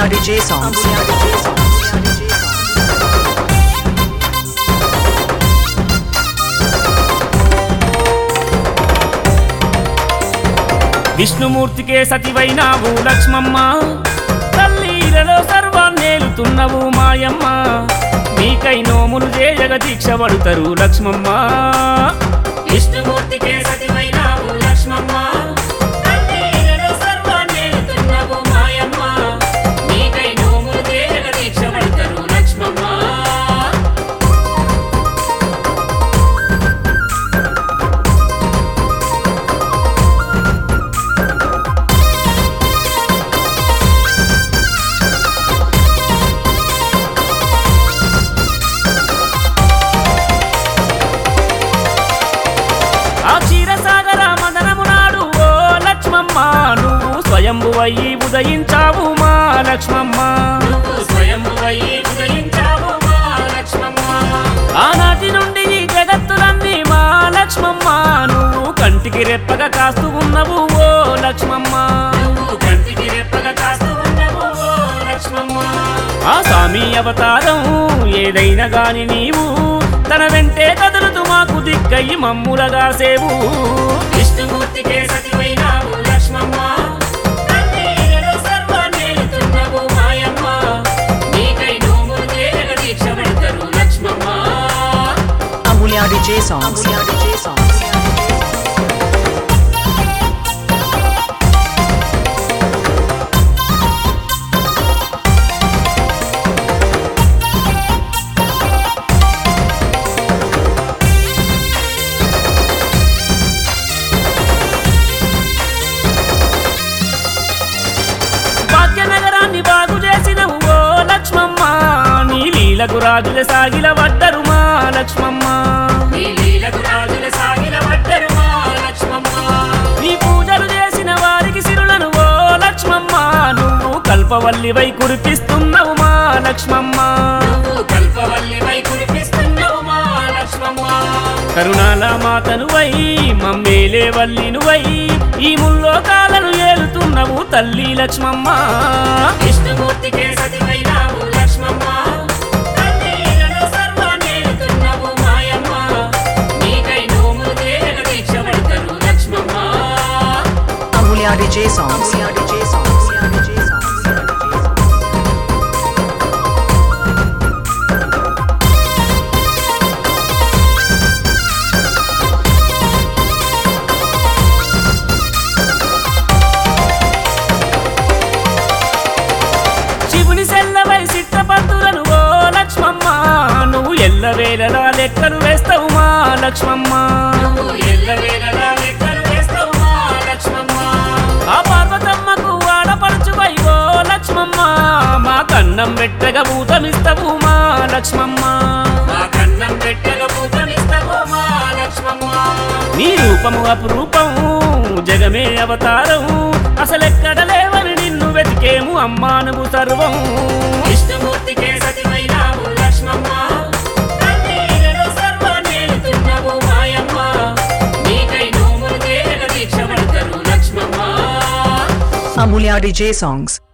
Amulya DJ songs. Amulya DJ songs. విష్ణుమూర్తికే సతివైనావు Lakshmamma తల్లీలలో సర్వాన్నేలుతున్నవు మాయమ్మ నీకై నోములు చేయగ దీక్ష పడుతరు లక్ష్మమ్మ విష్ణుమూర్తికే సతివైనావు లక్ష్మమ్మ తల్లీలలో సర్వాన్నేలుతున్నవు మాయమ్మ నీకై నోములు చేయగ దీక్ష పడుతరు లక్ష్మమ్మ ఆ క్షీరసాగర మదనమునాడు ఓ లక్ష్మమ్మ నువ్వు స్వయంభువయ్యి ఉదయించావు మా లక్ష్మమ్మ స్వయంభువయ్యి ఉదయించావు మా లక్ష్మమ్మ ఆనాటి నుండి ఈ జగత్తులన్నీ మా లక్ష్మమ్మ నువ్వు కంటికి రెప్పగా కాస్తూ ఉన్నవు ఓ లక్ష్మమ్మ కంటికి రెప్పగా కాస్తూ ఉన్నవు ఓ లక్ష్మమ్మ ఆ స్వామి అవతారం ఏదైనా గాని నీవు తన వెంటే కదులుతూ మాకు దిక్కయి మమ్ములగా సేవు విష్ణుమూర్తికే సతివైనావు లక్ష్మమ్మ తల్లీలలో సర్వాన్నేలుతున్నవు మాయమ్మ. నీకై నోములు చేయగ దీక్ష పెడతరు Lakshmamma. Amulya DJ songs. Amulya DJ songs. భాగ్యనగరాన్ని బాగు చేసిన ఓ లక్ష్మమ్మ నీ లీలకు రాజుల సాగిల వడ్డరు మా లక్ష్మమ్మ నీ లీలకు రాజుల సాగిల వడ్డరు మా లక్ష్మమ్మ నీ పూజలు చేసిన వారికి సిరులను ఓ లక్ష్మమ్మ నువ్వు కల్పవల్లివై కురిపిస్తున్నావు మా లక్ష్మమ్మ నువ్వు కల్పవల్లివై కురిపిస్తున్నావు మా లక్ష్మమ్మ కరుణాల మాతనువై మమ్మేలే వల్లినువై ఈ ముల్లోకాలను ఏలుతున్నవు తల్లి లక్ష్మమ్మ విష్ణుమూర్తికే సతివైనావు లక్ష్మమ్మ తల్లీలలో సర్వాన్నేలుతున్నవు మాయమ్మ. నీకై నోములు చేయగ దీక్ష పెడతరు Lakshmamma. Amulya DJ songs. Amulya DJ songs. Amulya DJ songs. శివుని సెల్లవై సిట్టపత్తులను ఓ లక్ష్మమ్మ నువ్వు ఎల్లవేళలా లెక్కలు వేస్తావు మా లక్ష్మమ్మ నువ్వు ఎల్లవేళలా లెక్కలు వేస్తావు మా లక్ష్మమ్మ ఆ పార్వతమ్మకు ఆడపడుచువై ఓ లక్ష్మమ్మ మా కన్నం పెట్టగా భూతమిస్తావు మా లక్ష్మమ్మ మా కన్నం పెట్టగా భూతమిస్తావు మా లక్ష్మమ్మ నీ రూపము అపురూపము జగమే అవతారం అసలెక్కడ లేవని నిన్ను వెతికేము అమ్మా నువ్వు సర్వం విష్ణుమూర్తికే సతివైనావు లక్ష్మమ్మ తల్లీలలో సర్వాన్నేలుతున్నవు మాయమ్మ. నీకై నోములు చేయగ దీక్ష పడతరు లక్ష్మమ్మ Amulya DJ songs.